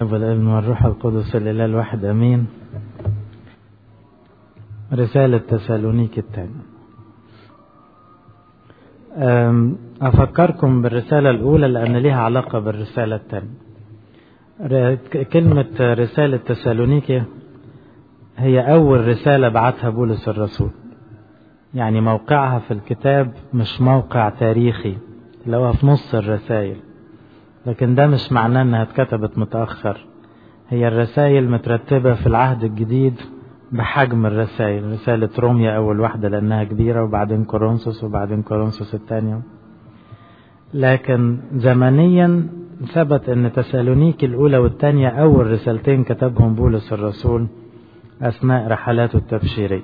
والابن والروح القدس الإله الواحد أمين رسالة تسالونيك الثانية أفكركم بالرسالة الأولى لأن لها علاقة بالرسالة الثانية كلمة رسالة تسالونيكي هي أول رسالة بعتها بولس الرسول يعني موقعها في الكتاب مش موقع تاريخي اللي هو في نص الرسائل لكن ده مش معناه انها اتكتبت متأخر هي الرسائل مترتبة في العهد الجديد بحجم الرسائل رسالة روميا أول واحدة لأنها كبيرة وبعدين كورنثوس وبعدين كورنثوس الثانية لكن زمنيا ثبت أن تسالونيك الأولى والثانية أول رسالتين كتبهم بولس الرسول أثناء رحلاته التبشيرية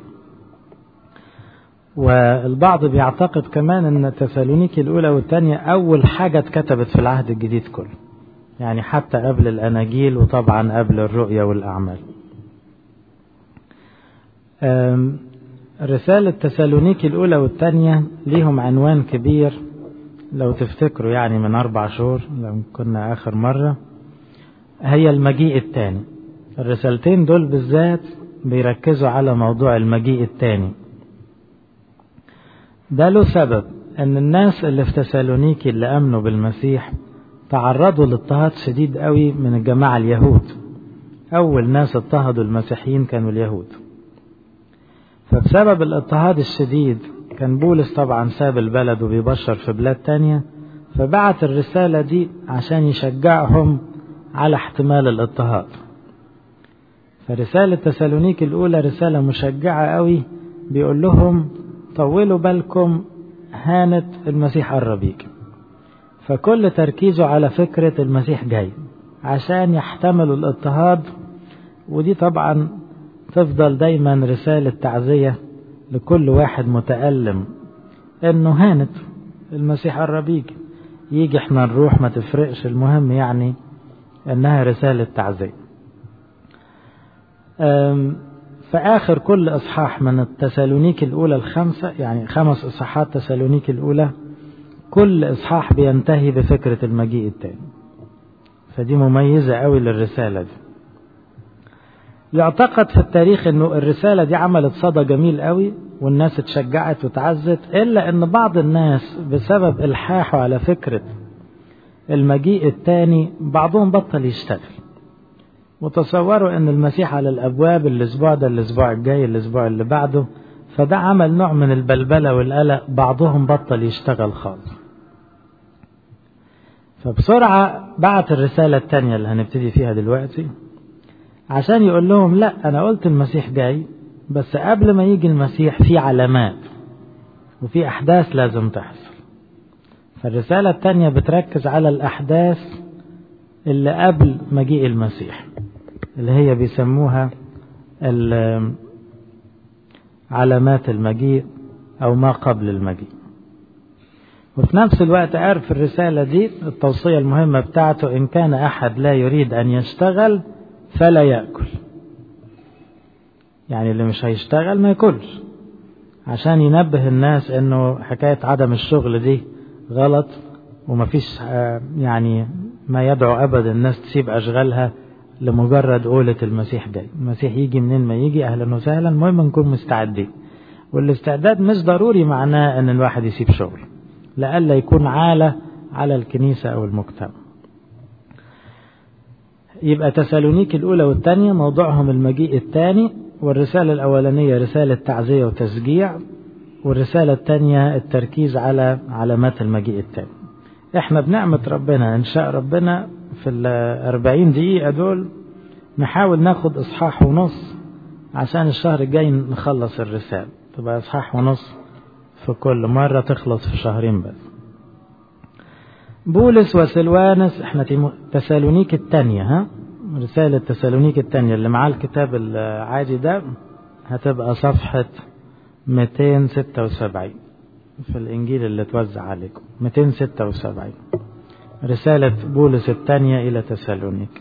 والبعض بيعتقد كمان أن تسالونيك الأولى والثانية أول حاجة اتكتبت في العهد الجديد كله يعني حتى قبل الأناجيل وطبعا قبل الرؤيا والأعمال رسالة تسالونيكي الأولى والثانية ليهم عنوان كبير لو تفتكروا يعني من أربع شهور لو كنا آخر مرة هي المجيء الثاني الرسالتين دول بالذات بيركزوا على موضوع المجيء الثاني ده له سبب ان الناس اللي في تسالونيكي اللي امنوا بالمسيح تعرضوا لاضطهاد شديد قوي من الجماعة اليهود اول ناس اضطهدوا المسيحيين كانوا اليهود فبسبب الاضطهاد الشديد كان بولس طبعا ساب البلد وبيبشر في بلاد تانية فبعت الرسالة دي عشان يشجعهم على احتمال الاضطهاد فرسالة تسالونيك الأولى رسالة مشجعة قوي بيقول لهم طولوا بالكم هانت المسيح قرب يجي فكل تركيزه على فكرة المسيح جاي عشان يحتملوا الاضطهاد ودي طبعا تفضل دايما رسالة تعزية لكل واحد متألم انه هانت المسيح قرب يجي يجي احنا نروح ما تفرقش المهم يعني انها رسالة تعزية في آخر كل إصحاح من التسالونيك الأولى الخمسة يعني خمس إصحاحات تسالونيك الأولى كل إصحاح بينتهي بفكرة المجيء التاني فدي مميزة قوي للرسالة دي يعتقد في التاريخ انه الرسالة دي عملت صدى جميل قوي والناس اتشجعت وتعزت الا ان بعض الناس بسبب الحاحه على فكرة المجيء التاني بعضهم بطل يشتغل وتصوروا ان المسيح على الابواب الاسبوع ده الاسبوع الجاي الاسبوع اللي بعده فده عمل نوع من البلبلة والقلق بعضهم بطل يشتغل خالص فبسرعة بعت الرسالة التانية اللي هنبتدي فيها دلوقتي عشان يقول لهم لا انا قلت المسيح جاي بس قبل ما يجي المسيح في علامات وفي احداث لازم تحصل فالرسالة التانية بتركز على الاحداث اللي قبل مجيء المسيح اللي هي بيسموها علامات المجيء أو ما قبل المجيء وفي نفس الوقت عارف الرسالة دي التوصية المهمة بتاعته إن كان أحد لا يريد أن يشتغل فلا يأكل يعني اللي مش هيشتغل ما ياكلش عشان ينبه الناس انه حكاية عدم الشغل دي غلط ومفيش يعني ما يدعو ابدا الناس تسيب اشغالها لمجرد قولة المسيح جاي المسيح يجي منين ما يجي اهلا وسهلا المهم نكون مستعدين والاستعداد مش ضروري معناه ان الواحد يسيب شغل لألا يكون عالة على الكنيسة او المجتمع يبقى تسالونيك الاولى والثانية موضوعهم المجيء الثاني والرسالة الاولانية رسالة تعزية وتشجيع والرسالة الثانية التركيز على علامات المجيء الثاني احنا بنعمة ربنا ان شاء ربنا في الأربعين دقيقة دول نحاول ناخد إصحاح ونص عشان الشهر الجاي نخلص الرسالة تبقى إصحاح ونص في كل مرة تخلص في شهرين بس بولس وسلوانس احنا تسالونيك التانية ها رسالة تسالونيك التانية اللي معاه الكتاب العادي ده هتبقى صفحة 276 في الإنجيل اللي توزع عليكم 276 رسالة بولس الثانية إلى تسالونيك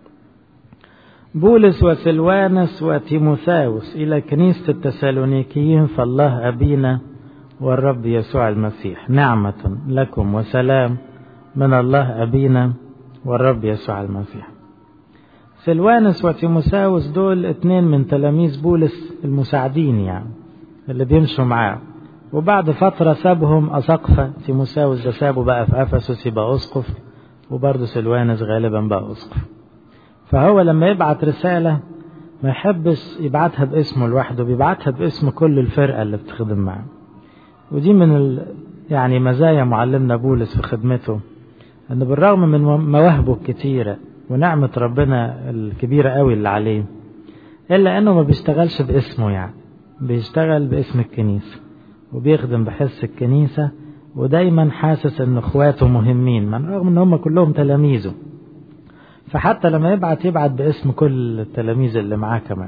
بولس وسلوانس وتيموثاوس إلى كنيسة التسالونيكيين فالله أبينا والرب يسوع المسيح نعمة لكم وسلام من الله أبينا والرب يسوع المسيح سلوانس وتيموساوس دول اتنين من تلاميذ بولس المساعدين يعني اللي بيمشوا معاه وبعد فترة سابهم أسقفة تيموساوس ده سابه بقى في أفسس يبقى أسقف وبرضه سلوانس غالبا بقى أسقف فهو لما يبعت رسالة ما يحبش يبعتها باسمه لوحده بيبعتها باسم كل الفرقة اللي بتخدم معاه ودي من ال... يعني مزايا معلمنا بولس في خدمته أن بالرغم من مواهبه الكتيرة ونعمة ربنا الكبيرة قوي اللي عليه إلا أنه ما بيشتغلش باسمه يعني بيشتغل باسم الكنيسة وبيخدم بحس الكنيسة ودايما حاسس ان اخواته مهمين من رغم ان هم كلهم تلاميذه فحتى لما يبعت يبعت باسم كل التلاميذ اللي معاه كمان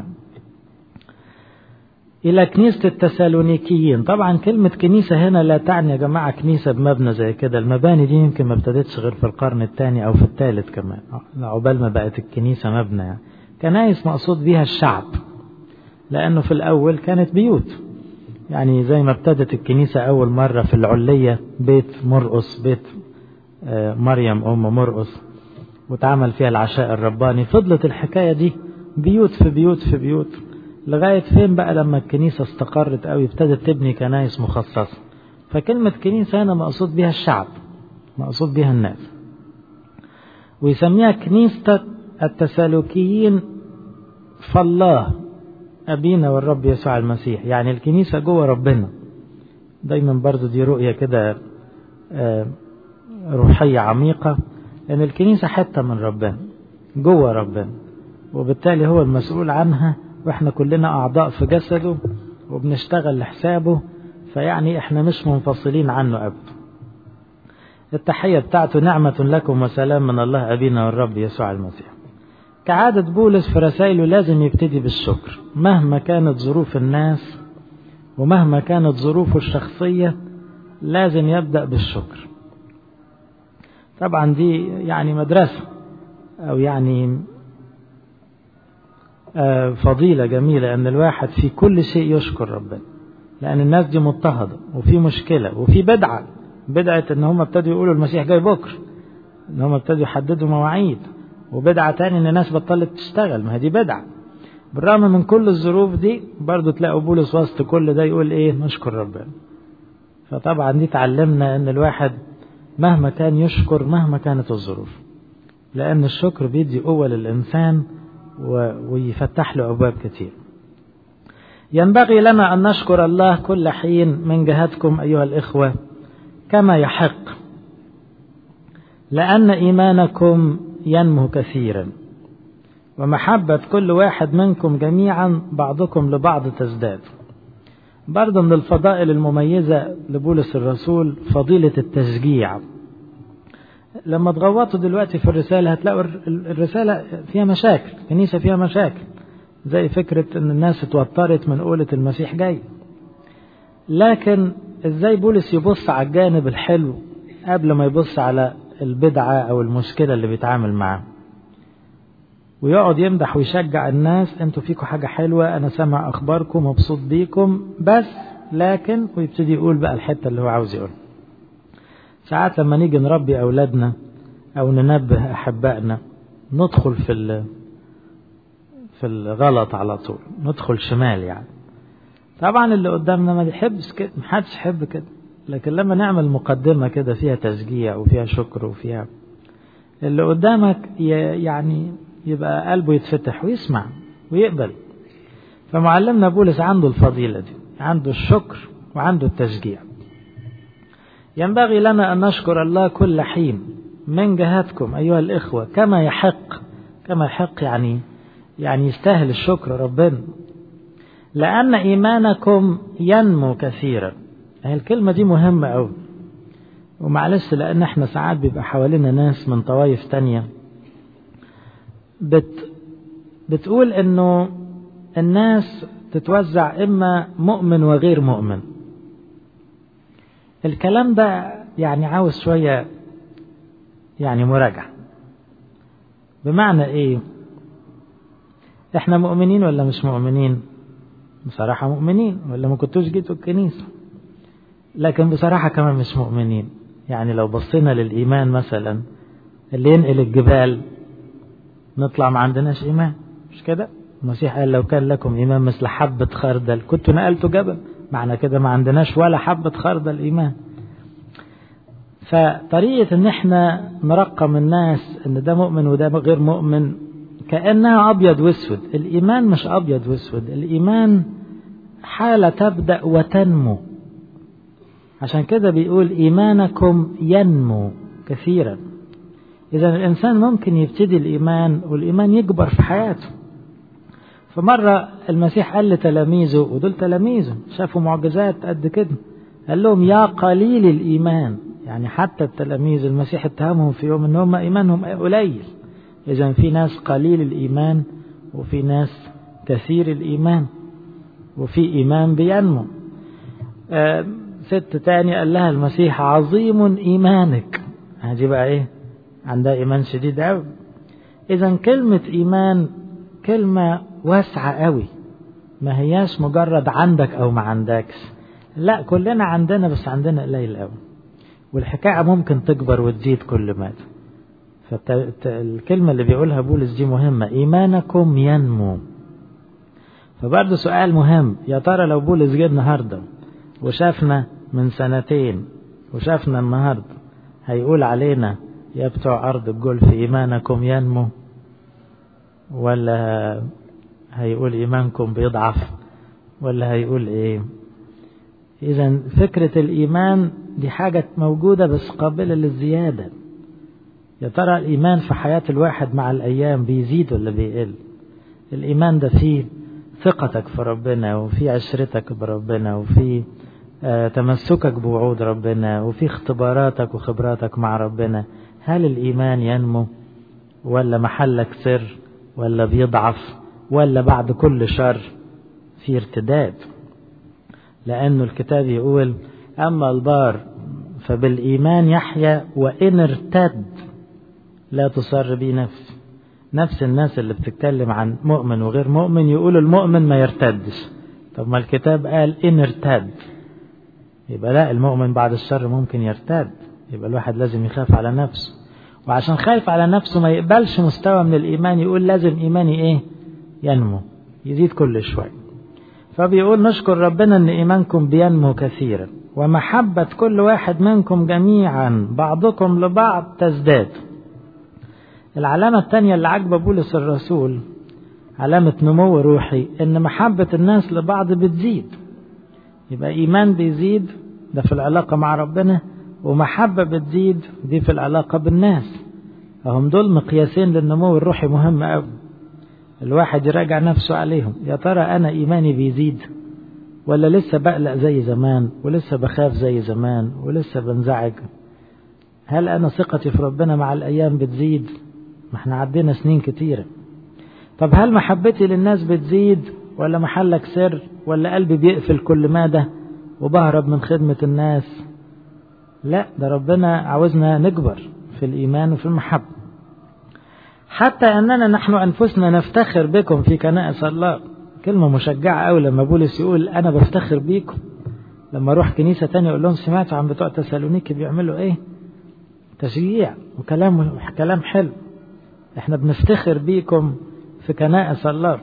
إلى كنيسة التسالونيكيين طبعا كلمة كنيسة هنا لا تعني يا جماعة كنيسة بمبنى زي كده المباني دي يمكن ما ابتدتش غير في القرن الثاني أو في الثالث كمان عقبال ما بقت الكنيسة مبنى يعني كنايس مقصود بيها الشعب لأنه في الأول كانت بيوت يعني زي ما ابتدت الكنيسة أول مرة في العلية بيت مرقص بيت مريم أم مرقص واتعمل فيها العشاء الرباني فضلت الحكاية دي بيوت في بيوت في بيوت لغاية فين بقى لما الكنيسة استقرت أو ابتدت تبني كنايس مخصصة فكلمة كنيسة هنا مقصود بها الشعب مقصود بها الناس ويسميها كنيسة التسالوكيين فالله أبينا والرب يسوع المسيح يعني الكنيسة جوه ربنا دايما برضو دي رؤية كده روحية عميقة أن الكنيسة حتة من ربنا جوه ربنا وبالتالي هو المسؤول عنها وإحنا كلنا أعضاء في جسده وبنشتغل لحسابه فيعني إحنا مش منفصلين عنه أبدا التحية بتاعته نعمة لكم وسلام من الله أبينا والرب يسوع المسيح كعادة بولس في رسائله لازم يبتدي بالشكر مهما كانت ظروف الناس ومهما كانت ظروفه الشخصية لازم يبدأ بالشكر طبعا دي يعني مدرسة أو يعني فضيلة جميلة أن الواحد في كل شيء يشكر ربنا لأن الناس دي مضطهدة وفي مشكلة وفي بدعة بدعة أن هم ابتدوا يقولوا المسيح جاي بكرة أن هم ابتدوا يحددوا مواعيد وبدعة تاني ان الناس بطلت تشتغل ما هي دي بدعة بالرغم من كل الظروف دي برضو تلاقوا بولس وسط كل ده يقول ايه نشكر ربنا فطبعا دي تعلمنا ان الواحد مهما كان يشكر مهما كانت الظروف لان الشكر بيدي قوة للانسان ويفتح له ابواب كتير ينبغي لنا ان نشكر الله كل حين من جهتكم ايها الاخوة كما يحق لان ايمانكم ينمو كثيرا ومحبة كل واحد منكم جميعا بعضكم لبعض تزداد برضه من الفضائل المميزة لبولس الرسول فضيلة التشجيع لما تغوطوا دلوقتي في الرسالة هتلاقوا الرسالة فيها مشاكل الكنيسة فيها مشاكل زي فكرة ان الناس اتوترت من قولة المسيح جاي لكن ازاي بولس يبص على الجانب الحلو قبل ما يبص على البدعة أو المشكلة اللي بيتعامل معاها ويقعد يمدح ويشجع الناس انتوا فيكم حاجة حلوة أنا سامع أخباركم مبسوط بيكم بس لكن ويبتدي يقول بقى الحتة اللي هو عاوز يقولها ساعات لما نيجي نربي أولادنا أو ننبه أحبائنا ندخل في في الغلط على طول ندخل شمال يعني طبعا اللي قدامنا ما بيحبش كده محدش يحب كده لكن لما نعمل مقدمة كده فيها تشجيع وفيها شكر وفيها اللي قدامك يعني يبقى قلبه يتفتح ويسمع ويقبل فمعلمنا بولس عنده الفضيلة دي عنده الشكر وعنده التشجيع ينبغي لنا أن نشكر الله كل حين من جهتكم أيها الإخوة كما يحق كما يحق يعني يعني يستاهل الشكر ربنا لأن إيمانكم ينمو كثيرا هي الكلمة دي مهمة أوي ومعلش لأن احنا ساعات بيبقى حوالينا ناس من طوائف تانية بت بتقول انه الناس تتوزع اما مؤمن وغير مؤمن الكلام ده يعني عاوز شوية يعني مراجعة بمعنى ايه احنا مؤمنين ولا مش مؤمنين بصراحة مؤمنين ولا ما كنتوش جيتوا الكنيسة لكن بصراحة كمان مش مؤمنين يعني لو بصينا للإيمان مثلا اللي ينقل الجبال نطلع ما عندناش إيمان مش كده المسيح قال لو كان لكم إيمان مثل حبة خردل كنتوا نقلتوا جبل معنى كده ما عندناش ولا حبة خردل إيمان فطريقة ان احنا نرقم الناس ان ده مؤمن وده غير مؤمن كأنها أبيض واسود الإيمان مش أبيض واسود الإيمان حالة تبدأ وتنمو عشان كده بيقول إيمانكم ينمو كثيرا إذا الإنسان ممكن يبتدي الإيمان والإيمان يكبر في حياته فمرة المسيح قال لتلاميذه ودول تلاميذه شافوا معجزات قد كده قال لهم يا قليل الإيمان يعني حتى التلاميذ المسيح اتهمهم في يوم ان هم ايمانهم قليل اذا في ناس قليل الايمان وفي ناس كثير الايمان وفي ايمان بينمو آه ست تاني قال لها المسيح عظيم ايمانك هذه بقى ايه عندها ايمان شديد قوي اذا كلمة ايمان كلمة واسعة قوي ما هياش مجرد عندك او ما عندكش لا كلنا عندنا بس عندنا قليل قوي والحكاية ممكن تكبر وتزيد كل مدى فالكلمة اللي بيقولها بولس دي مهمة إيمانكم ينمو فبرضه سؤال مهم يا ترى لو بولس جه النهاردة وشافنا من سنتين وشافنا النهاردة هيقول علينا يا بتوع أرض الجولف إيمانكم ينمو ولا هيقول إيمانكم بيضعف ولا هيقول إيه إذا فكرة الإيمان دي حاجة موجودة بس قابلة للزيادة يا ترى الإيمان في حياة الواحد مع الأيام بيزيد ولا بيقل الإيمان ده فيه ثقتك في ربنا وفي عشرتك بربنا وفي آه تمسكك بوعود ربنا وفي اختباراتك وخبراتك مع ربنا هل الإيمان ينمو ولا محلك سر ولا بيضعف ولا بعد كل شر في ارتداد لأنه الكتاب يقول أما البار فبالإيمان يحيا وإن ارتد لا تصر بي نفس نفس الناس اللي بتتكلم عن مؤمن وغير مؤمن يقولوا المؤمن ما يرتدش طب ما الكتاب قال إن ارتد يبقى لا المؤمن بعد الشر ممكن يرتد يبقى الواحد لازم يخاف على نفسه وعشان خايف على نفسه ما يقبلش مستوى من الإيمان يقول لازم إيماني إيه ينمو يزيد كل شوية فبيقول نشكر ربنا ان ايمانكم بينمو كثيرا ومحبة كل واحد منكم جميعا بعضكم لبعض تزداد العلامة الثانية اللي عجبة بولس الرسول علامة نمو روحي ان محبة الناس لبعض بتزيد يبقى ايمان بيزيد ده في العلاقة مع ربنا ومحبة بتزيد دي في العلاقة بالناس فهم دول مقياسين للنمو الروحي مهم قوي الواحد يراجع نفسه عليهم يا ترى أنا إيماني بيزيد ولا لسه بقلق زي زمان ولسه بخاف زي زمان ولسه بنزعج هل أنا ثقتي في ربنا مع الأيام بتزيد ما احنا عدينا سنين كتيرة طب هل محبتي للناس بتزيد ولا محلك سر ولا قلبي بيقفل كل مادة وبهرب من خدمة الناس لا ده ربنا عاوزنا نكبر في الإيمان وفي المحبة حتى أننا نحن أنفسنا نفتخر بكم في كنائس الله كلمة مشجعة أوي لما بولس يقول أنا بفتخر بيكم لما أروح كنيسة تانية أقول لهم سمعتوا عن بتوع تسالونيكي بيعملوا إيه تشجيع وكلام كلام حلو إحنا بنفتخر بيكم في كنائس الله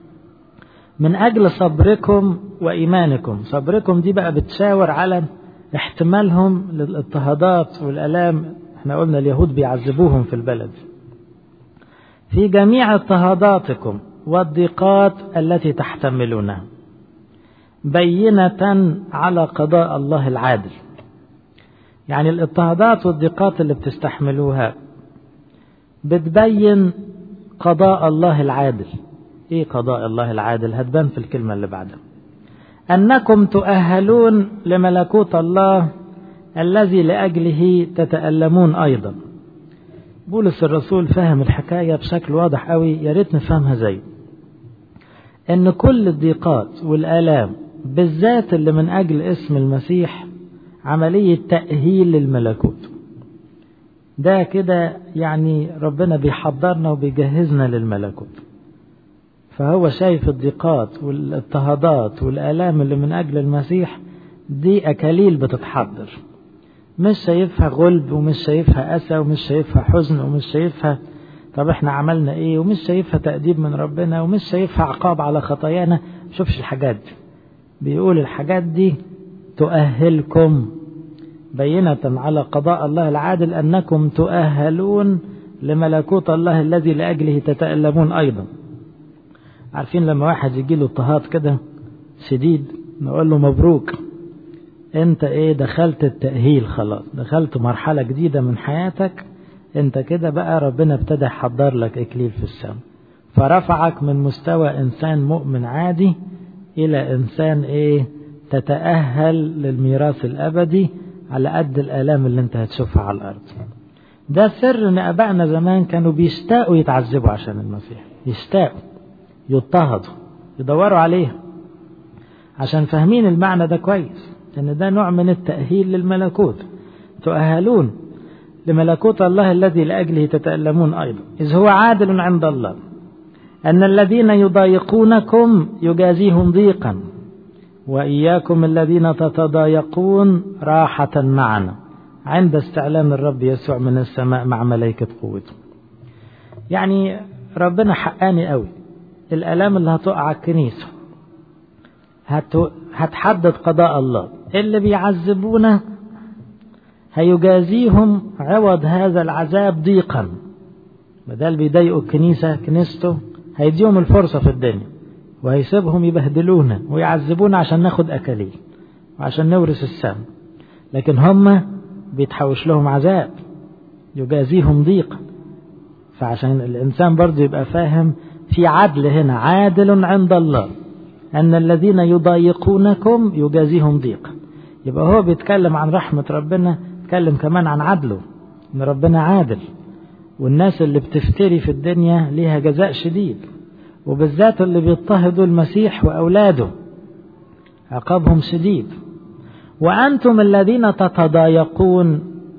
من أجل صبركم وإيمانكم صبركم دي بقى بتشاور على احتمالهم للاضطهادات والآلام احنا قلنا اليهود بيعذبوهم في البلد في جميع اضطهاداتكم والضيقات التي تحتملونها بينة على قضاء الله العادل يعني الاضطهادات والضيقات اللي بتستحملوها بتبين قضاء الله العادل ايه قضاء الله العادل هتبان في الكلمة اللي بعدها أنكم تؤهلون لملكوت الله الذي لأجله تتألمون أيضا بولس الرسول فهم الحكاية بشكل واضح قوي يا ريت نفهمها زيه ان كل الضيقات والآلام بالذات اللي من أجل اسم المسيح عملية تأهيل للملكوت ده كده يعني ربنا بيحضرنا وبيجهزنا للملكوت فهو شايف الضيقات والاضطهادات والآلام اللي من أجل المسيح دي أكاليل بتتحضر مش شايفها غلب ومش شايفها أسى ومش شايفها حزن ومش شايفها طب احنا عملنا ايه ومش شايفها تأديب من ربنا ومش شايفها عقاب على خطايانا شوفش الحاجات دي بيقول الحاجات دي تؤهلكم بينة على قضاء الله العادل أنكم تؤهلون لملكوت الله الذي لأجله تتألمون أيضا عارفين لما واحد يجي له اضطهاد كده شديد نقول له مبروك انت ايه دخلت التأهيل خلاص دخلت مرحلة جديدة من حياتك انت كده بقى ربنا ابتدى يحضر لك اكليل في السماء فرفعك من مستوى انسان مؤمن عادي الى انسان ايه تتأهل للميراث الابدي على قد الالام اللي انت هتشوفها على الارض ده سر ان ابائنا زمان كانوا بيشتاقوا يتعذبوا عشان المسيح يشتاقوا يضطهدوا يدوروا عليه عشان فاهمين المعنى ده كويس ان ده نوع من التأهيل للملكوت تؤهلون لملكوت الله الذي لأجله تتألمون أيضا إذ هو عادل عند الله أن الذين يضايقونكم يجازيهم ضيقا وإياكم الذين تتضايقون راحة معنا عند استعلان الرب يسوع من السماء مع ملائكة قوته يعني ربنا حقاني قوي الآلام اللي هتقع على الكنيسة هتحدد قضاء الله اللي بيعذبونا هيجازيهم عوض هذا العذاب ضيقا بدل بيضايقوا الكنيسة كنيسته هيديهم الفرصة في الدنيا وهيسيبهم يبهدلونا ويعذبونا عشان ناخد أكاليل وعشان نورث السم لكن هم بيتحوش لهم عذاب يجازيهم ضيقا فعشان الإنسان برضه يبقى فاهم في عدل هنا عادل عند الله أن الذين يضايقونكم يجازيهم ضيقا يبقى هو بيتكلم عن رحمة ربنا بيتكلم كمان عن عدله إن ربنا عادل والناس اللي بتفتري في الدنيا ليها جزاء شديد وبالذات اللي بيضطهدوا المسيح وأولاده عقابهم شديد وأنتم الذين تتضايقون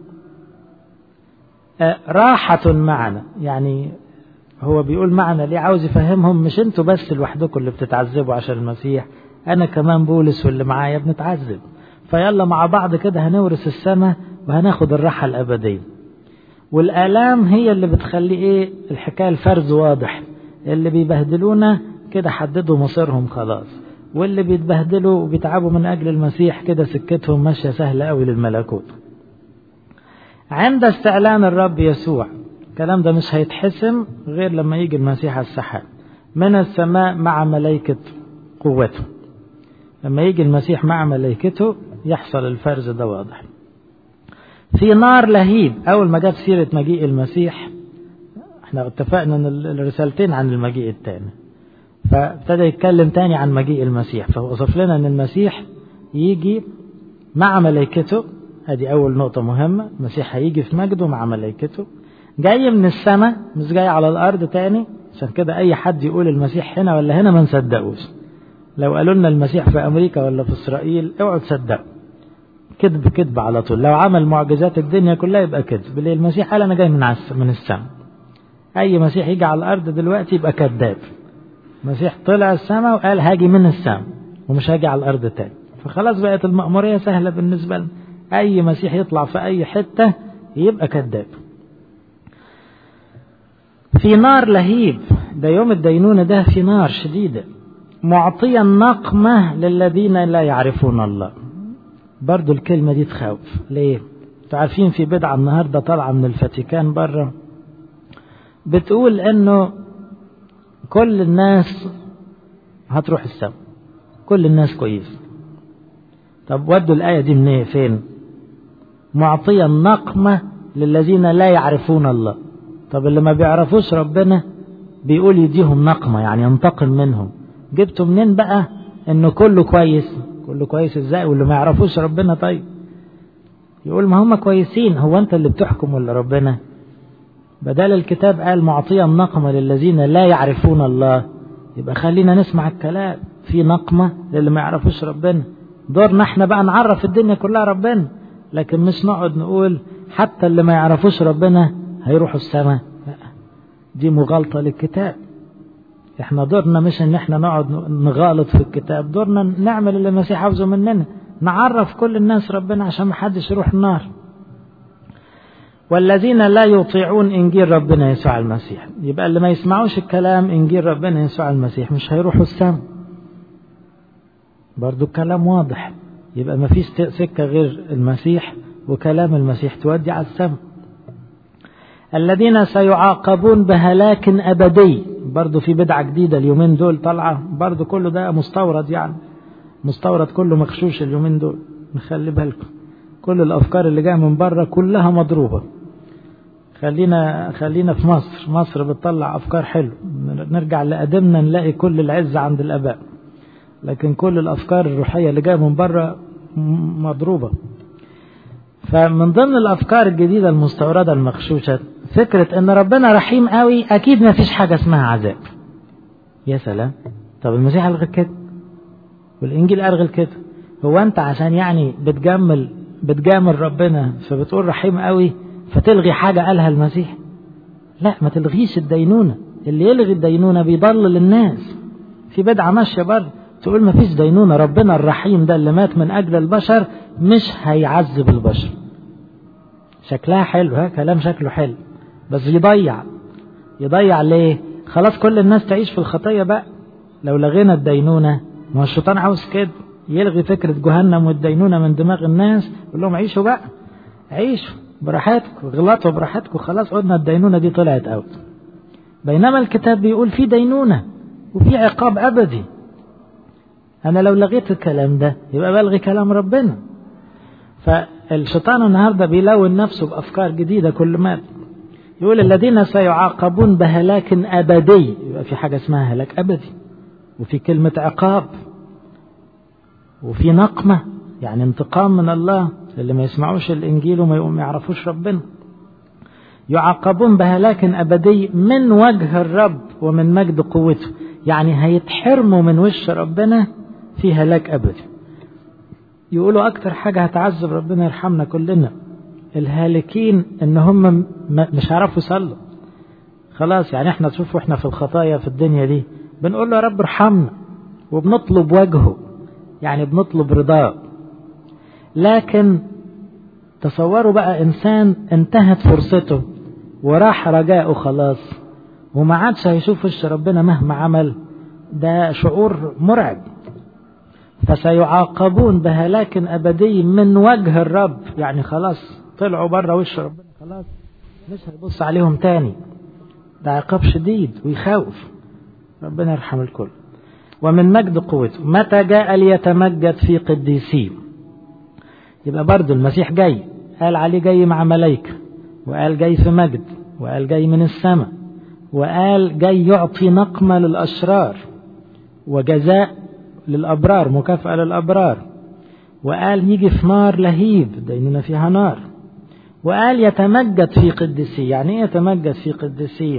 راحة معنا يعني هو بيقول معنا ليه عاوز يفهمهم مش انتوا بس لوحدكم اللي بتتعذبوا عشان المسيح انا كمان بولس واللي معايا بنتعذب فيلا مع بعض كده هنورث السماء وهناخد الراحة الأبدية والآلام هي اللي بتخلي ايه الحكاية الفرز واضح اللي بيبهدلونا كده حددوا مصيرهم خلاص واللي بيتبهدلوا وبيتعبوا من أجل المسيح كده سكتهم ماشية سهلة قوي للملكوت عند استعلان الرب يسوع الكلام ده مش هيتحسم غير لما يجي المسيح على السحاب من السماء مع ملائكة قوته لما يجي المسيح مع ملائكته يحصل الفرز ده واضح في نار لهيب أول ما جت سيرة مجيء المسيح احنا اتفقنا ان الرسالتين عن المجيء الثاني فابتدى يتكلم تاني عن مجيء المسيح فوصف لنا ان المسيح يجي مع ملائكته ادي اول نقطة مهمة المسيح هيجي في مجده مع ملائكته جاي من السماء مش جاي على الارض تاني عشان كده اي حد يقول المسيح هنا ولا هنا ما نصدقوش لو قالوا لنا المسيح في امريكا ولا في اسرائيل اوعوا تصدقوا كذب كذب على طول لو عمل معجزات الدنيا كلها يبقى كذب ليه المسيح قال انا جاي من من السماء اي مسيح يجي على الارض دلوقتي يبقى كذاب المسيح طلع السماء وقال هاجي من السماء ومش هاجي على الارض تاني فخلاص بقت المأمورية سهلة بالنسبة لنا اي مسيح يطلع في اي حتة يبقى كذاب في نار لهيب ده يوم الدينونة ده في نار شديدة معطيا نقمة للذين لا يعرفون الله برضو الكلمة دي تخوف ليه تعرفين في بدعة النهاردة طالعة من الفاتيكان بره بتقول انه كل الناس هتروح السماء كل الناس كويس طب ودوا الآية دي منين فين معطيا نقمة للذين لا يعرفون الله طب اللي ما بيعرفوش ربنا بيقول يديهم نقمة يعني ينتقم منهم جبتوا منين بقى انه كله كويس كله كويس ازاي واللي ما يعرفوش ربنا طيب يقول ما هم كويسين هو انت اللي بتحكم ولا ربنا بدل الكتاب قال معطيا النقمة للذين لا يعرفون الله يبقى خلينا نسمع الكلام في نقمة للي ما يعرفوش ربنا دورنا احنا بقى نعرف الدنيا كلها ربنا لكن مش نقعد نقول حتى اللي ما يعرفوش ربنا هيروحوا السماء لا دي مغالطة للكتاب احنا دورنا مش ان احنا نقعد نغالط في الكتاب دورنا نعمل اللي المسيح عاوزه مننا نعرف كل الناس ربنا عشان ما حدش يروح النار والذين لا يطيعون إنجيل ربنا يسوع المسيح يبقى اللي ما يسمعوش الكلام إنجيل ربنا يسوع المسيح مش هيروحوا السماء برضو الكلام واضح يبقى ما فيش سكة غير المسيح وكلام المسيح تودي على السماء الذين سيعاقبون بهلاك أبدي برضو في بدعة جديدة اليومين دول طالعة برضو كله ده مستورد يعني مستورد كله مغشوش اليومين دول نخلي بالكم كل الأفكار اللي جاية من بره كلها مضروبة خلينا خلينا في مصر مصر بتطلع أفكار حلوة نرجع لقدمنا نلاقي كل العز عند الآباء لكن كل الأفكار الروحية اللي جاية من بره مضروبة فمن ضمن الأفكار الجديدة المستوردة المغشوشة فكرة إن ربنا رحيم قوي أكيد ما فيش حاجة اسمها عذاب يا سلام طب المسيح ألغى كده والإنجيل ألغى كده هو أنت عشان يعني بتجمل بتجامل ربنا فبتقول رحيم قوي فتلغي حاجة قالها المسيح لا ما تلغيش الدينونة اللي يلغي الدينونة بيضلل الناس في بدعة ماشية برضه تقول ما فيش دينونة ربنا الرحيم ده اللي مات من أجل البشر مش هيعذب البشر شكلها حلو ها كلام شكله حلو بس يضيع يضيع ليه خلاص كل الناس تعيش في الخطية بقى لو لغينا الدينونة ما الشيطان عاوز كده يلغي فكرة جهنم والدينونة من دماغ الناس يقول لهم عيشوا بقى عيشوا براحتكم غلطوا براحتكم خلاص قلنا الدينونة دي طلعت اوت بينما الكتاب بيقول في دينونة وفي عقاب أبدي أنا لو لغيت الكلام ده يبقى بلغي كلام ربنا فالشيطان النهاردة بيلون نفسه بأفكار جديدة كل ما يقول الذين سيعاقبون بهلاك أبدي يبقى في حاجة اسمها هلاك أبدي وفي كلمة عقاب وفي نقمة يعني انتقام من الله اللي ما يسمعوش الإنجيل وما يعرفوش ربنا يعاقبون بهلاك أبدي من وجه الرب ومن مجد قوته يعني هيتحرموا من وش ربنا في هلاك أبدي يقولوا أكتر حاجة هتعذب ربنا يرحمنا كلنا الهالكين إن هم مش هيعرفوا يصلوا خلاص يعني احنا تشوفوا احنا في الخطايا في الدنيا دي بنقول له يا رب ارحمنا وبنطلب وجهه يعني بنطلب رضاه لكن تصوروا بقى إنسان انتهت فرصته وراح رجاؤه خلاص وما عادش هيشوف وش ربنا مهما عمل ده شعور مرعب فسيعاقبون بهلاك أبدي من وجه الرب يعني خلاص طلعوا بره وش ربنا خلاص مش هيبص عليهم تاني ده عقاب شديد ويخوف ربنا يرحم الكل ومن مجد قوته متى جاء ليتمجد في قديسيه يبقى برضه المسيح جاي قال عليه جاي مع ملائكة وقال جاي في مجد وقال جاي من السماء وقال جاي يعطي نقمة للأشرار وجزاء للأبرار مكافأة للأبرار وقال يجي في نار لهيب ديننا فيها نار وقال يتمجد في قدسيه يعني ايه يتمجد في قدسيه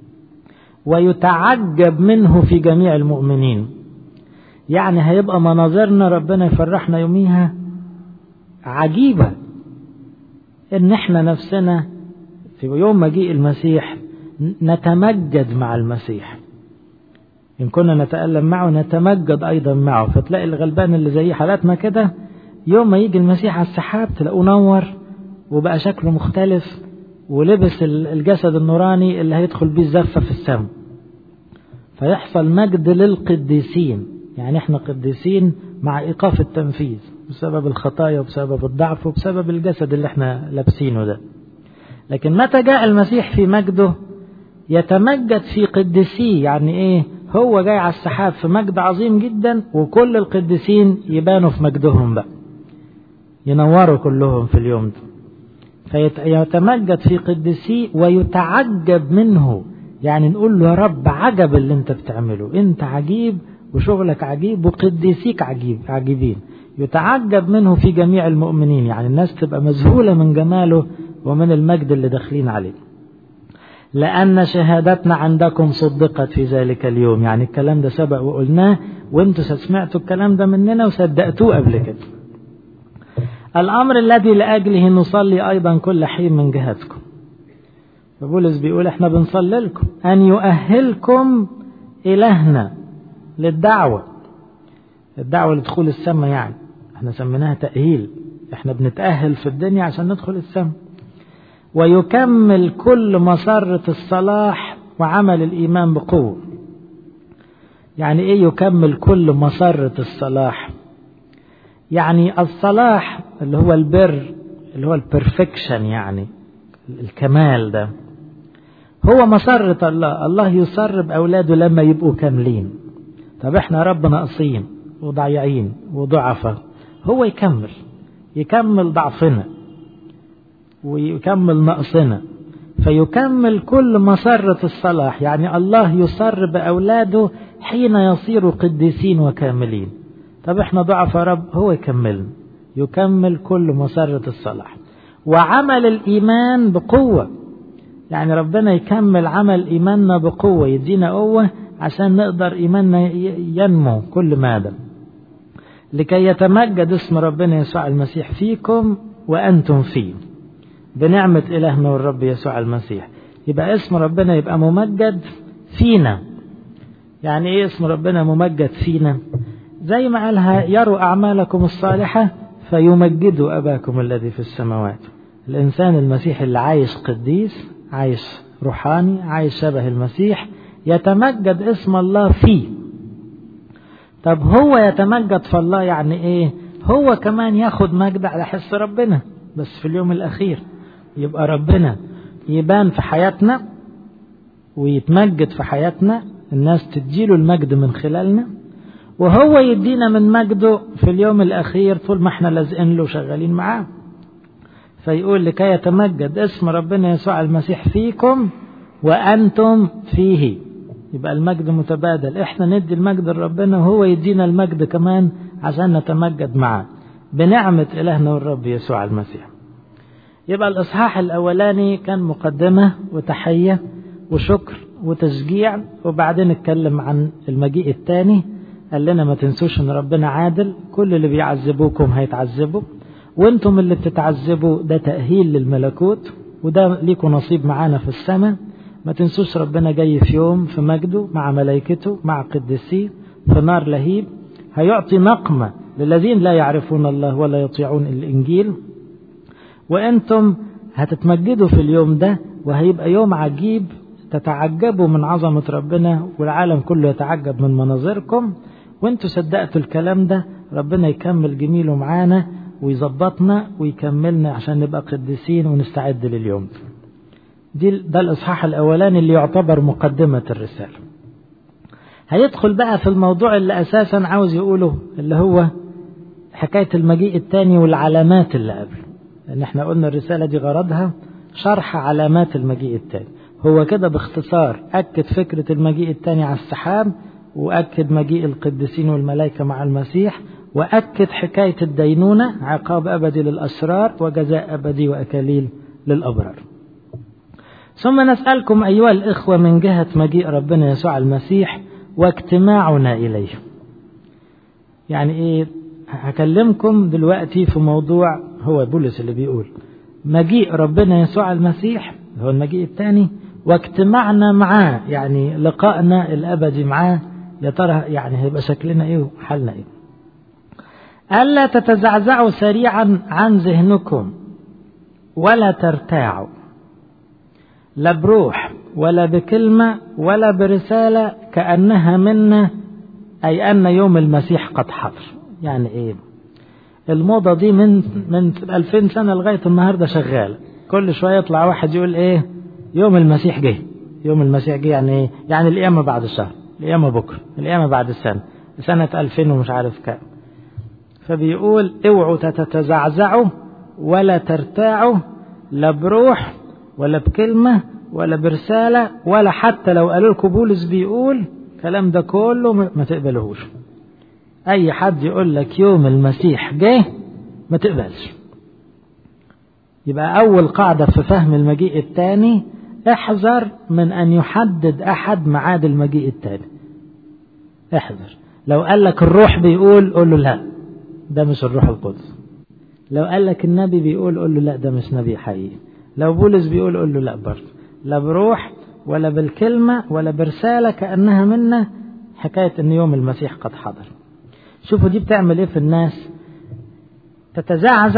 ويتعجب منه في جميع المؤمنين يعني هيبقى مناظرنا ربنا يفرحنا يوميها عجيبة ان احنا نفسنا في يوم مجيء المسيح نتمجد مع المسيح إن كنا نتألم معه نتمجد أيضا معه فتلاقي الغلبان اللي زي حالاتنا كده يوم ما يجي المسيح على السحاب تلاقوه نور وبقى شكله مختلف ولبس الجسد النوراني اللي هيدخل بيه الزفة في السماء فيحصل مجد للقديسين يعني احنا قديسين مع إيقاف التنفيذ بسبب الخطايا وبسبب الضعف وبسبب الجسد اللي احنا لابسينه ده لكن متى جاء المسيح في مجده يتمجد في قدسيه يعني ايه هو جاي على السحاب في مجد عظيم جدا وكل القديسين يبانوا في مجدهم بقى ينوروا كلهم في اليوم ده فيتمجد في قدسيه ويتعجب منه يعني نقول له يا رب عجب اللي انت بتعمله انت عجيب وشغلك عجيب وقديسيك عجيب عجيبين يتعجب منه في جميع المؤمنين يعني الناس تبقى مذهولة من جماله ومن المجد اللي داخلين عليه لأن شهادتنا عندكم صدقت في ذلك اليوم يعني الكلام ده سبق وقلناه وانتوا سمعتوا الكلام ده مننا وصدقتوه قبل كده الأمر الذي لأجله نصلي أيضا كل حين من جهتكم فبولس بيقول احنا بنصلي لكم أن يؤهلكم إلهنا للدعوة الدعوة لدخول السماء يعني احنا سميناها تأهيل احنا بنتأهل في الدنيا عشان ندخل السماء ويكمل كل مسرة الصلاح وعمل الإيمان بقوة يعني إيه يكمل كل مسرة الصلاح يعني الصلاح اللي هو البر اللي هو البرفكشن يعني الكمال ده هو مسرة الله الله يسر بأولاده لما يبقوا كاملين طب احنا رب ناقصين وضيعين وضعفة هو يكمل يكمل ضعفنا ويكمل نقصنا فيكمل كل مسرة الصلاح يعني الله يسر بأولاده حين يصيروا قديسين وكاملين طب احنا ضعف رب هو يكملنا يكمل كل مسرة الصلاح وعمل الإيمان بقوة يعني ربنا يكمل عمل إيماننا بقوة يدينا قوة عشان نقدر إيماننا ينمو كل مادة لكي يتمجد اسم ربنا يسوع المسيح فيكم وأنتم فيه بنعمة إلهنا والرب يسوع المسيح يبقى اسم ربنا يبقى ممجد فينا يعني ايه اسم ربنا ممجد فينا زي ما قالها يروا أعمالكم الصالحة فيمجدوا أباكم الذي في السماوات الإنسان المسيحي اللي عايش قديس عايش روحاني عايش شبه المسيح يتمجد اسم الله فيه طب هو يتمجد في الله يعني ايه هو كمان ياخد مجد على حس ربنا بس في اليوم الأخير يبقى ربنا يبان في حياتنا ويتمجد في حياتنا الناس تديله المجد من خلالنا وهو يدينا من مجده في اليوم الأخير طول ما احنا لازقين له شغالين معاه فيقول لكي يتمجد اسم ربنا يسوع المسيح فيكم وأنتم فيه يبقى المجد متبادل احنا ندي المجد لربنا وهو يدينا المجد كمان عشان نتمجد معاه بنعمة إلهنا والرب يسوع المسيح يبقى الإصحاح الأولاني كان مقدمة وتحية وشكر وتشجيع وبعدين اتكلم عن المجيء الثاني قال لنا ما تنسوش ان ربنا عادل كل اللي بيعذبوكم هيتعذبوا وانتم اللي بتتعذبوا ده تأهيل للملكوت وده ليكوا نصيب معانا في السماء ما تنسوش ربنا جاي في يوم في مجده مع ملائكته مع قديسيه في نار لهيب هيعطي نقمة للذين لا يعرفون الله ولا يطيعون الإنجيل وأنتم هتتمجدوا في اليوم ده وهيبقى يوم عجيب تتعجبوا من عظمة ربنا والعالم كله يتعجب من مناظركم وانتوا صدقتوا الكلام ده ربنا يكمل جميله معانا ويظبطنا ويكملنا عشان نبقى قديسين ونستعد لليوم دي ده الإصحاح الأولاني اللي يعتبر مقدمة الرسالة هيدخل بقى في الموضوع اللي أساسا عاوز يقوله اللي هو حكاية المجيء الثاني والعلامات اللي قبله لأن احنا قلنا الرسالة دي غرضها شرح علامات المجيء الثاني هو كده باختصار أكد فكرة المجيء الثاني على السحاب وأكد مجيء القديسين والملائكة مع المسيح وأكد حكاية الدينونة عقاب أبدي للأسرار وجزاء أبدي وأكاليل للأبرار ثم نسألكم أيها الإخوة من جهة مجيء ربنا يسوع المسيح واجتماعنا إليه يعني إيه هكلمكم دلوقتي في موضوع هو بولس اللي بيقول مجيء ربنا يسوع المسيح هو المجيء الثاني واجتماعنا معاه يعني لقائنا الأبدي معاه يا ترى يعني هيبقى شكلنا إيه وحالنا إيه ألا تتزعزعوا سريعا عن ذهنكم ولا ترتاعوا لا بروح ولا بكلمة ولا برسالة كأنها منا أي أن يوم المسيح قد حضر يعني إيه الموضة دي من من 2000 سنة لغاية النهاردة شغالة كل شوية يطلع واحد يقول إيه يوم المسيح جه يوم المسيح جه يعني إيه يعني القيامة بعد الشهر القيامة بكرة القيامة بعد السنة سنة 2000 ومش عارف كام فبيقول اوعوا تتزعزعوا ولا ترتاعوا لا بروح ولا بكلمة ولا برسالة ولا حتى لو قالوا لكم بولس بيقول الكلام ده كله ما تقبلوهوش أي حد يقول لك يوم المسيح جه ما تقبلش يبقى أول قاعدة في فهم المجيء الثاني احذر من أن يحدد أحد ميعاد المجيء الثاني احذر لو قال لك الروح بيقول قول له لا ده مش الروح القدس لو قال لك النبي بيقول قول له لا ده مش نبي حقيقي لو بولس بيقول قول له لا برضه لا بروح ولا بالكلمة ولا برسالة كأنها منا حكاية ان يوم المسيح قد حضر شوفوا دي بتعمل ايه في الناس تتزعزع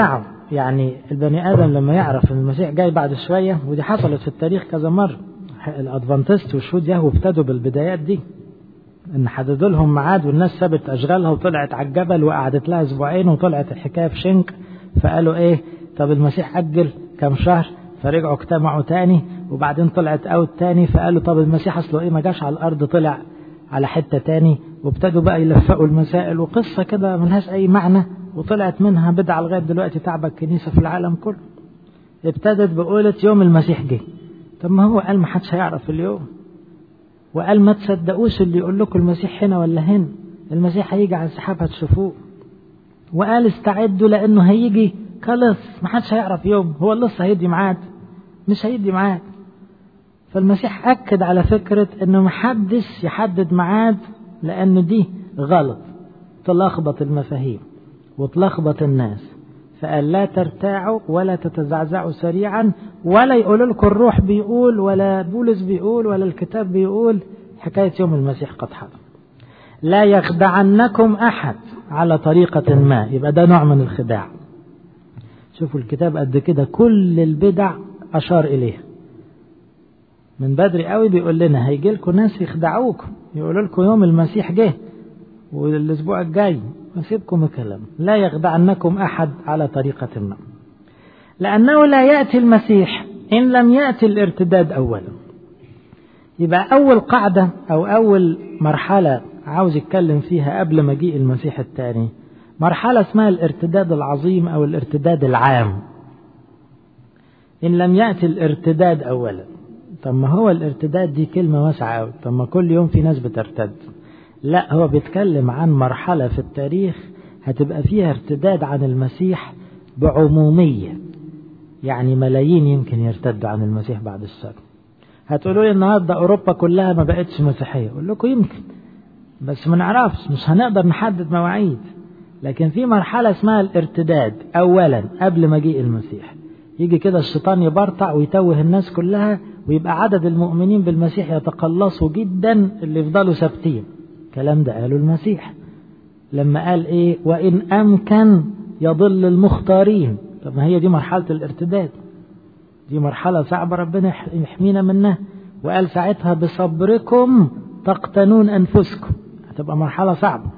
يعني البني ادم لما يعرف ان المسيح جاي بعد شويه ودي حصلت في التاريخ كذا مره الادفانتست وشهود يهوه ابتدوا بالبدايات دي ان حددوا لهم ميعاد والناس سابت اشغالها وطلعت على الجبل وقعدت لها اسبوعين وطلعت الحكايه في شنك فقالوا ايه طب المسيح اجل كم شهر فرجعوا اجتمعوا تاني وبعدين طلعت اوت تاني فقالوا طب المسيح اصله ايه ما جاش على الارض طلع على حته تاني وابتدوا بقى يلفقوا المسائل وقصه كده ملهاش اي معنى وطلعت منها بدعه لغايه دلوقتي تعبى الكنيسه في العالم كله ابتدت بقولة يوم المسيح جه طب ما هو قال ما حدش هيعرف اليوم وقال ما تصدقوش اللي يقول لكم المسيح هنا ولا هنا المسيح هيجي على السحاب هتشوفوه وقال استعدوا لانه هيجي خلاص ما حدش هيعرف يوم هو لسه هيدي ميعاد مش هيدي ميعاد فالمسيح اكد على فكره انه ما حدش يحدد ميعاد لانه دي غلط تلخبط المفاهيم وتلخبط الناس فقال لا ترتاعوا ولا تتزعزعوا سريعا ولا يقولوا لكم الروح بيقول ولا بولس بيقول ولا الكتاب بيقول حكاية يوم المسيح قد حضر لا يخدعنكم أحد على طريقة ما يبقى ده نوع من الخداع شوفوا الكتاب قد كده كل البدع أشار إليها من بدري قوي بيقول لنا هيجي لكم ناس يخدعوكم يقولوا لكم يوم المسيح جه والاسبوع الجاي نسيبكم الكلام لا يخدعنكم احد على طريقه ما لانه لا ياتي المسيح ان لم ياتي الارتداد اولا يبقى اول قاعده او اول مرحله عاوز يتكلم فيها قبل مجيء المسيح الثاني مرحله اسمها الارتداد العظيم او الارتداد العام ان لم ياتي الارتداد اولا طب ما هو الارتداد دي كلمه واسعه قوي طب ما كل يوم في ناس بترتد لا هو بيتكلم عن مرحلة في التاريخ هتبقى فيها ارتداد عن المسيح بعمومية يعني ملايين يمكن يرتدوا عن المسيح بعد الشر هتقولوا لي النهارده اوروبا كلها ما بقتش مسيحيه اقول لكم يمكن بس ما نعرفش مش هنقدر نحدد مواعيد لكن في مرحله اسمها الارتداد اولا قبل مجيء المسيح يجي كده الشيطان يبرطع ويتوه الناس كلها ويبقى عدد المؤمنين بالمسيح يتقلصوا جدا اللي يفضلوا ثابتين الكلام ده قاله المسيح لما قال ايه وان امكن يضل المختارين طب ما هي دي مرحله الارتداد دي مرحله صعبه ربنا يحمينا منها وقال ساعتها بصبركم تقتنون انفسكم هتبقى مرحله صعبه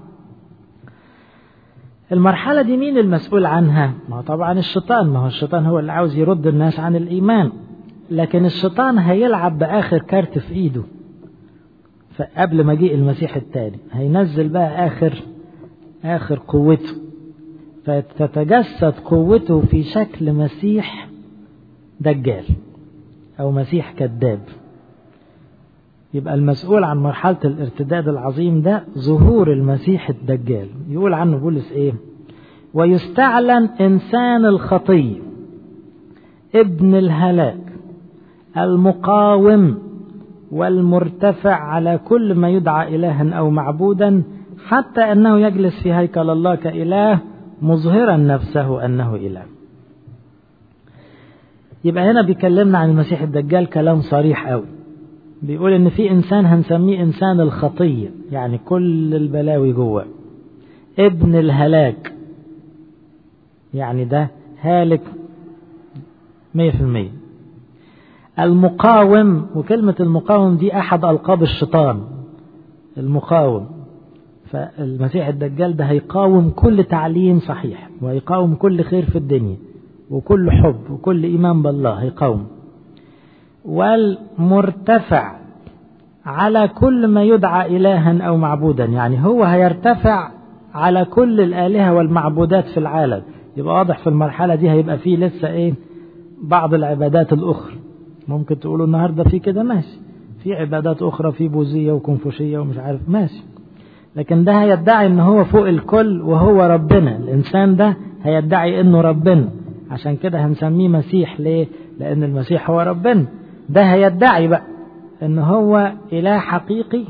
المرحله دي مين المسؤول عنها ما هو طبعا الشيطان ما هو الشيطان هو اللي عاوز يرد الناس عن الايمان لكن الشيطان هيلعب باخر كارت في ايده فقبل مجيء المسيح الثاني هينزل بقى آخر آخر قوته فتتجسد قوته في شكل مسيح دجال أو مسيح كذاب يبقى المسؤول عن مرحلة الارتداد العظيم ده ظهور المسيح الدجال يقول عنه بولس ايه ويستعلن إنسان الخطية ابن الهلاك المقاوم والمرتفع على كل ما يدعى إلها أو معبودا حتى أنه يجلس في هيكل الله كإله مظهرا نفسه أنه إله يبقى هنا بيكلمنا عن المسيح الدجال كلام صريح قوي بيقول ان في انسان هنسميه انسان الخطيه يعني كل البلاوي جوه ابن الهلاك يعني ده هالك مية في المية المقاوم وكلمة المقاوم دي أحد ألقاب الشيطان المقاوم فالمسيح الدجال ده هيقاوم كل تعليم صحيح وهيقاوم كل خير في الدنيا وكل حب وكل إيمان بالله هيقاوم والمرتفع على كل ما يدعى إلها أو معبودا يعني هو هيرتفع على كل الآلهة والمعبودات في العالم يبقى واضح في المرحلة دي هيبقى فيه لسه إيه بعض العبادات الأخرى ممكن تقولوا النهارده في كده ماشي في عبادات اخرى في بوذيه وكونفوشيه ومش عارف ماشي لكن ده هيدعي ان هو فوق الكل وهو ربنا الانسان ده هيدعي انه ربنا عشان كده هنسميه مسيح ليه لان المسيح هو ربنا ده هيدعي بقى ان هو اله حقيقي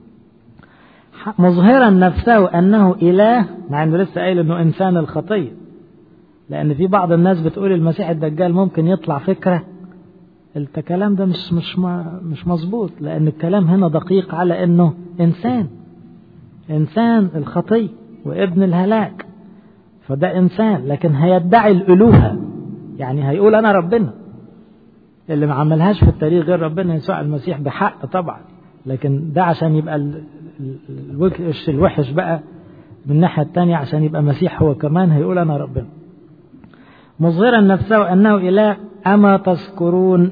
مظهرا نفسه انه اله مع انه لسه قايل انه انسان الخطيه لان في بعض الناس بتقول المسيح الدجال ممكن يطلع فكره الكلام ده مش مش مش مظبوط لان الكلام هنا دقيق على انه انسان انسان الخطي وابن الهلاك فده إنسان لكن هيدعي الألوهة يعني هيقول أنا ربنا اللي ما عملهاش في التاريخ غير ربنا يسوع المسيح بحق طبعا لكن ده عشان يبقى الوش الوحش بقى من الناحية التانية عشان يبقى مسيح هو كمان هيقول أنا ربنا مظهرا نفسه أنه إله أما تذكرون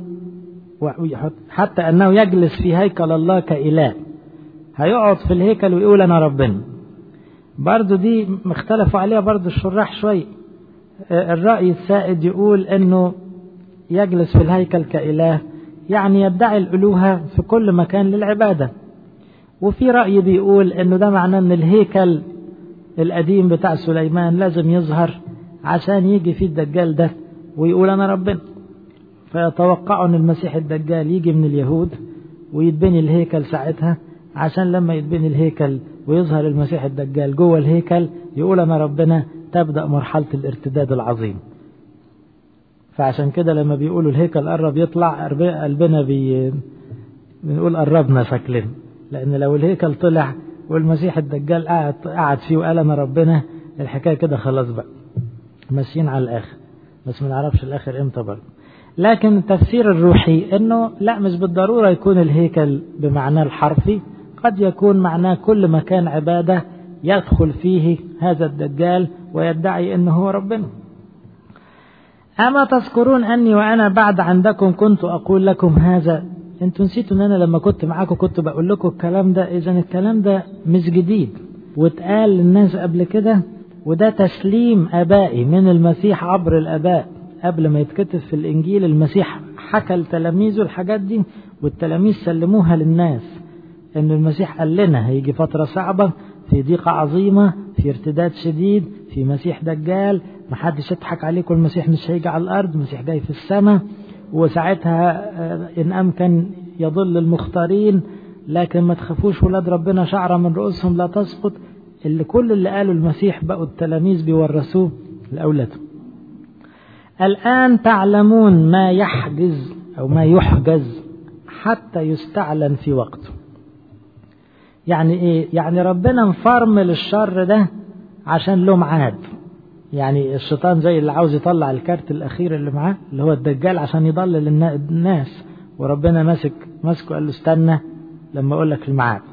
حتى أنه يجلس في هيكل الله كإله هيقعد في الهيكل ويقول أنا ربنا برضو دي مختلفوا عليها برضو الشراح شوي الرأي السائد يقول أنه يجلس في الهيكل كإله يعني يدعي الألوهة في كل مكان للعبادة وفي رأي بيقول أنه ده معناه أن الهيكل القديم بتاع سليمان لازم يظهر عشان يجي فيه الدجال ده ويقول أنا ربنا فيتوقعوا أن المسيح الدجال يجي من اليهود ويتبني الهيكل ساعتها عشان لما يتبني الهيكل ويظهر المسيح الدجال جوه الهيكل يقول أنا ربنا تبدأ مرحلة الارتداد العظيم فعشان كده لما بيقولوا الهيكل قرب يطلع قلبنا بي بنقول قربنا شكلنا لأن لو الهيكل طلع والمسيح الدجال قعد قعد فيه وقال أنا ربنا الحكاية كده خلاص بقى ماشيين على الآخر بس ما نعرفش الآخر إمتى برضه لكن التفسير الروحي انه لا مش بالضروره يكون الهيكل بمعناه الحرفي قد يكون معناه كل مكان عباده يدخل فيه هذا الدجال ويدعي انه هو ربنا اما تذكرون اني وانا بعد عندكم كنت اقول لكم هذا انتوا نسيتوا ان انا لما كنت معاكم كنت بقول لكم الكلام ده اذا الكلام ده مش جديد واتقال للناس قبل كده وده تسليم ابائي من المسيح عبر الاباء قبل ما يتكتب في الإنجيل المسيح حكى لتلاميذه الحاجات دي والتلاميذ سلموها للناس إن المسيح قال لنا هيجي فترة صعبة في ضيقة عظيمة في ارتداد شديد في مسيح دجال محدش يضحك عليكم المسيح مش هيجي على الأرض المسيح جاي في السماء وساعتها إن أمكن يضل المختارين لكن ما تخافوش ولاد ربنا شعرة من رؤوسهم لا تسقط اللي كل اللي قاله المسيح بقوا التلاميذ بيورثوه لأولادهم الآن تعلمون ما يحجز أو ما يحجز حتى يستعلن في وقته يعني إيه؟ يعني ربنا مفرمل الشر ده عشان له ميعاد يعني الشيطان زي اللي عاوز يطلع الكارت الأخير اللي معاه اللي هو الدجال عشان يضلل الناس وربنا ماسك ماسكه قال له استنى لما أقول لك الميعاد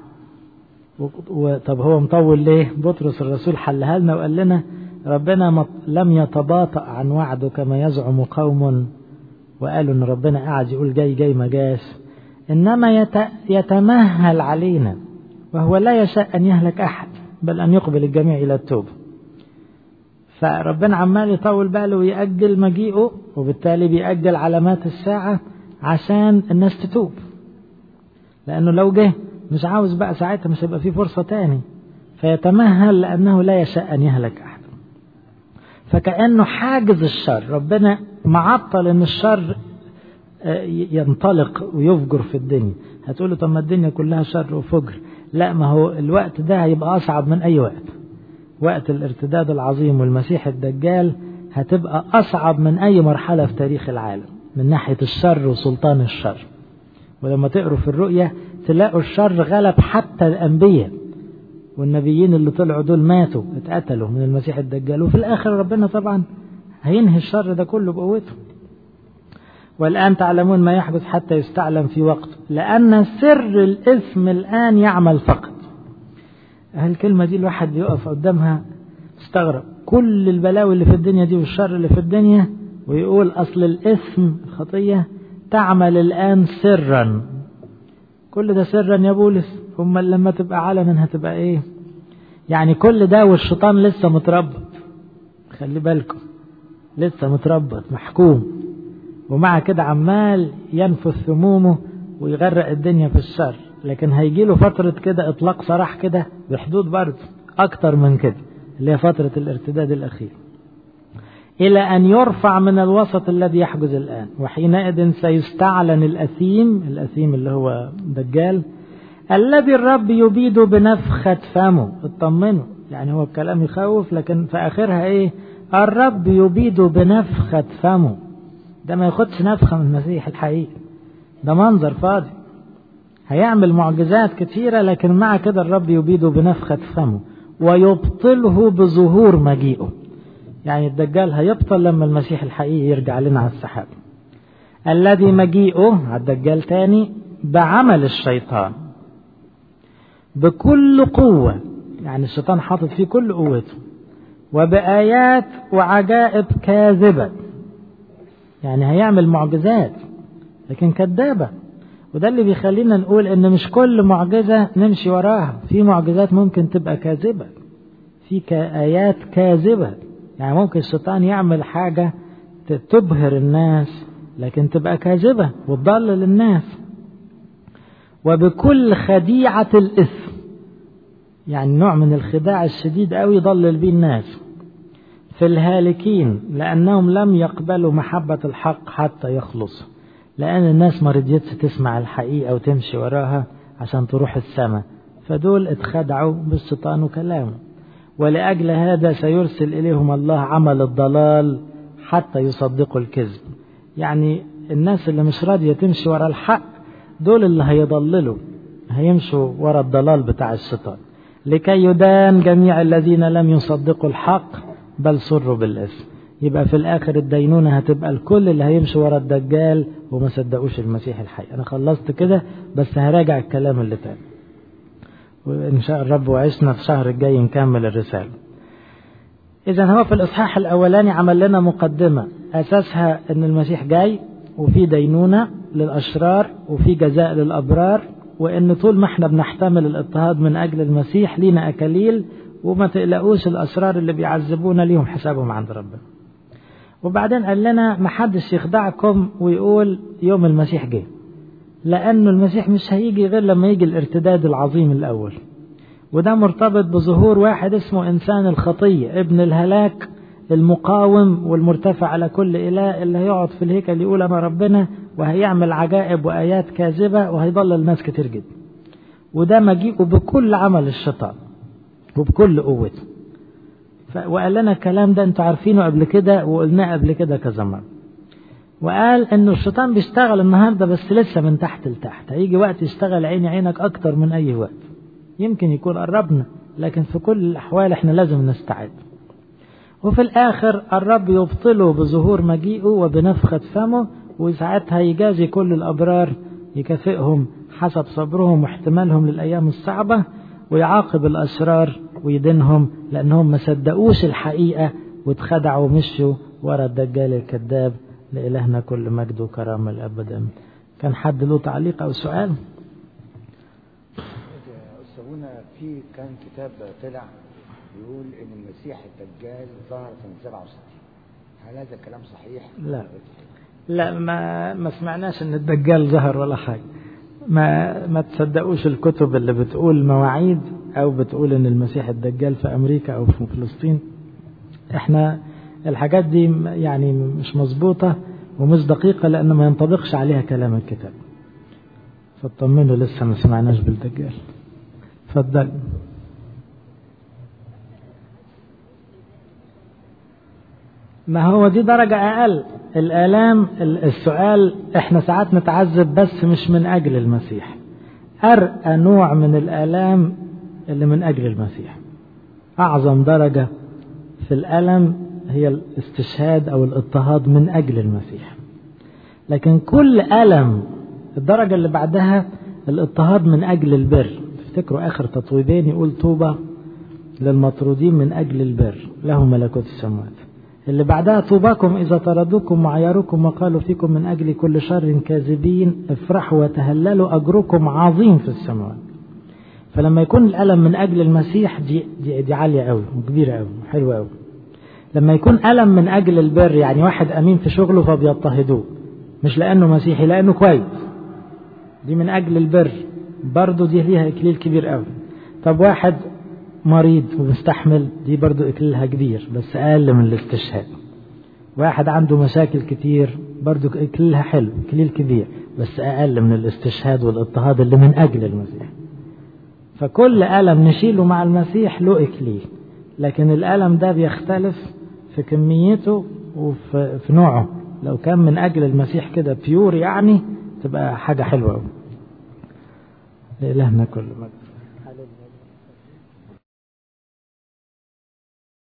طب هو مطول ليه؟ بطرس الرسول حلها لنا وقال لنا ربنا لم يتباطأ عن وعده كما يزعم قوم وقالوا ان ربنا قاعد يقول جاي جاي ما جاش انما يتمهل علينا وهو لا يشاء ان يهلك احد بل ان يقبل الجميع الى التوبه فربنا عمال يطول باله ويأجل مجيئه وبالتالي بيأجل علامات الساعة عشان الناس تتوب لأنه لو جه مش عاوز بقى ساعتها مش هيبقى فيه فرصة تاني فيتمهل لأنه لا يشاء أن يهلك أحد فكأنه حاجز الشر ربنا معطل ان الشر ينطلق ويفجر في الدنيا هتقولوا طب ما الدنيا كلها شر وفجر لا ما هو الوقت ده هيبقى أصعب من أي وقت وقت الارتداد العظيم والمسيح الدجال هتبقى أصعب من أي مرحلة في تاريخ العالم من ناحية الشر وسلطان الشر ولما تقروا في الرؤية تلاقوا الشر غلب حتى الأنبياء والنبيين اللي طلعوا دول ماتوا اتقتلوا من المسيح الدجال وفي الآخر ربنا طبعا هينهي الشر ده كله بقوته والآن تعلمون ما يحدث حتى يستعلم في وقته لأن سر الإثم الآن يعمل فقط الكلمة دي الواحد بيقف قدامها استغرب كل البلاوي اللي في الدنيا دي والشر اللي في الدنيا ويقول أصل الإثم الخطية تعمل الآن سرا كل ده سرا يا بولس هم لما تبقى علنا هتبقى ايه يعني كل ده والشيطان لسه متربط خلي بالكم لسه متربط محكوم ومع كده عمال ينفث ثمومه ويغرق الدنيا في الشر لكن هيجي له فترة كده إطلاق سراح كده بحدود برضه أكتر من كده اللي هي فترة الارتداد الأخير إلى أن يرفع من الوسط الذي يحجز الآن وحينئذ سيستعلن الأثيم الأثيم اللي هو دجال الذي الرب يبيد بنفخة فمه اطمنوا يعني هو الكلام يخوف لكن في آخرها إيه الرب يبيد بنفخة فمه ده ما ياخدش نفخة من المسيح الحقيقي ده منظر فاضي هيعمل معجزات كثيرة لكن مع كده الرب يبيد بنفخة فمه ويبطله بظهور مجيئه يعني الدجال هيبطل لما المسيح الحقيقي يرجع لنا على السحاب الذي مجيئه على الدجال تاني بعمل الشيطان بكل قوة يعني الشيطان حاطط فيه كل قوته وبآيات وعجائب كاذبة يعني هيعمل معجزات لكن كذابة وده اللي بيخلينا نقول ان مش كل معجزة نمشي وراها في معجزات ممكن تبقى كاذبة في آيات كاذبة يعني ممكن الشيطان يعمل حاجة تبهر الناس لكن تبقى كاذبة وتضلل الناس وبكل خديعة الإثم يعني نوع من الخداع الشديد أوي يضلل بيه الناس في الهالكين لأنهم لم يقبلوا محبة الحق حتى يخلصوا لأن الناس ما رضيتش تسمع الحقيقة وتمشي وراها عشان تروح السماء فدول اتخدعوا بالشيطان وكلامه ولأجل هذا سيرسل إليهم الله عمل الضلال حتى يصدقوا الكذب يعني الناس اللي مش راضية تمشي ورا الحق دول اللي هيضللوا هيمشوا ورا الضلال بتاع الشيطان لكي يدان جميع الذين لم يصدقوا الحق بل سروا بالاسم يبقى في الاخر الدينونة هتبقى الكل اللي هيمشي ورا الدجال وما صدقوش المسيح الحي انا خلصت كده بس هراجع الكلام اللي تاني وان شاء الرب وعشنا في شهر الجاي نكمل الرسالة اذا هو في الاصحاح الاولاني عمل لنا مقدمة اساسها ان المسيح جاي وفي دينونة للاشرار وفي جزاء للابرار وان طول ما احنا بنحتمل الاضطهاد من اجل المسيح لينا اكاليل وما تقلقوش الاسرار اللي بيعذبونا ليهم حسابهم عند ربنا وبعدين قال لنا ما حدش يخدعكم ويقول يوم المسيح جه لانه المسيح مش هيجي غير لما يجي الارتداد العظيم الاول وده مرتبط بظهور واحد اسمه انسان الخطيه ابن الهلاك المقاوم والمرتفع على كل اله اللي هيقعد في الهيكل يقول انا ربنا وهيعمل عجائب وايات كاذبه وهيضلل ناس كتير جدا وده مجيئه بكل عمل الشيطان وبكل قوته وقال لنا الكلام ده انتوا عارفينه قبل كده وقلناه قبل كده كذا مره وقال انه الشيطان بيشتغل النهارده بس لسه من تحت لتحت هيجي وقت يشتغل عيني عينك اكتر من اي وقت يمكن يكون قربنا لكن في كل الاحوال احنا لازم نستعد وفي الاخر الرب يبطله بظهور مجيئه وبنفخه فمه وساعتها يجازي كل الابرار يكافئهم حسب صبرهم واحتمالهم للايام الصعبه ويعاقب الأشرار ويدينهم لأنهم ما صدقوش الحقيقة واتخدعوا ومشوا ورا الدجال الكذاب لإلهنا كل مجد وكرامة الأبد كان حد له تعليق أو سؤال؟ أستاذنا في كان كتاب طلع بيقول إن المسيح الدجال ظهر سنة 67 هل هذا الكلام صحيح؟ لا لا ما ما سمعناش إن الدجال ظهر ولا حاجة ما ما تصدقوش الكتب اللي بتقول مواعيد او بتقول ان المسيح الدجال في امريكا او في فلسطين احنا الحاجات دي يعني مش مظبوطة ومش دقيقة لأن ما ينطبقش عليها كلام الكتاب فاطمنوا لسه ما سمعناش بالدجال اتفضل ما هو دي درجة أقل الآلام السؤال احنا ساعات نتعذب بس مش من أجل المسيح أرقى نوع من الآلام اللي من أجل المسيح أعظم درجة في الألم هي الاستشهاد أو الاضطهاد من أجل المسيح لكن كل ألم الدرجة اللي بعدها الاضطهاد من أجل البر تفتكروا آخر تطويبين يقول طوبى للمطرودين من أجل البر له ملكوت السماوات اللي بعدها طوباكم إذا طردوكم وعياروكم وقالوا فيكم من أجل كل شر كاذبين افرحوا وتهللوا أجركم عظيم في السماوات فلما يكون الألم من أجل المسيح دي, دي, دي عالية أوي وكبيرة أوي وحلوة أوي لما يكون ألم من أجل البر يعني واحد أمين في شغله فبيضطهدوه مش لأنه مسيحي لأنه كويس دي من أجل البر برضه دي ليها إكليل كبير أوي طب واحد مريض ومستحمل دي برضو إكليلها كبير بس أقل من الاستشهاد واحد عنده مشاكل كتير برضو إكليلها حلو إكليل كبير بس أقل من الاستشهاد والاضطهاد اللي من أجل المسيح فكل ألم نشيله مع المسيح له إكليل لكن الألم ده بيختلف في كميته وفي في نوعه لو كان من أجل المسيح كده بيور يعني تبقى حاجة حلوة لإلهنا كل مجد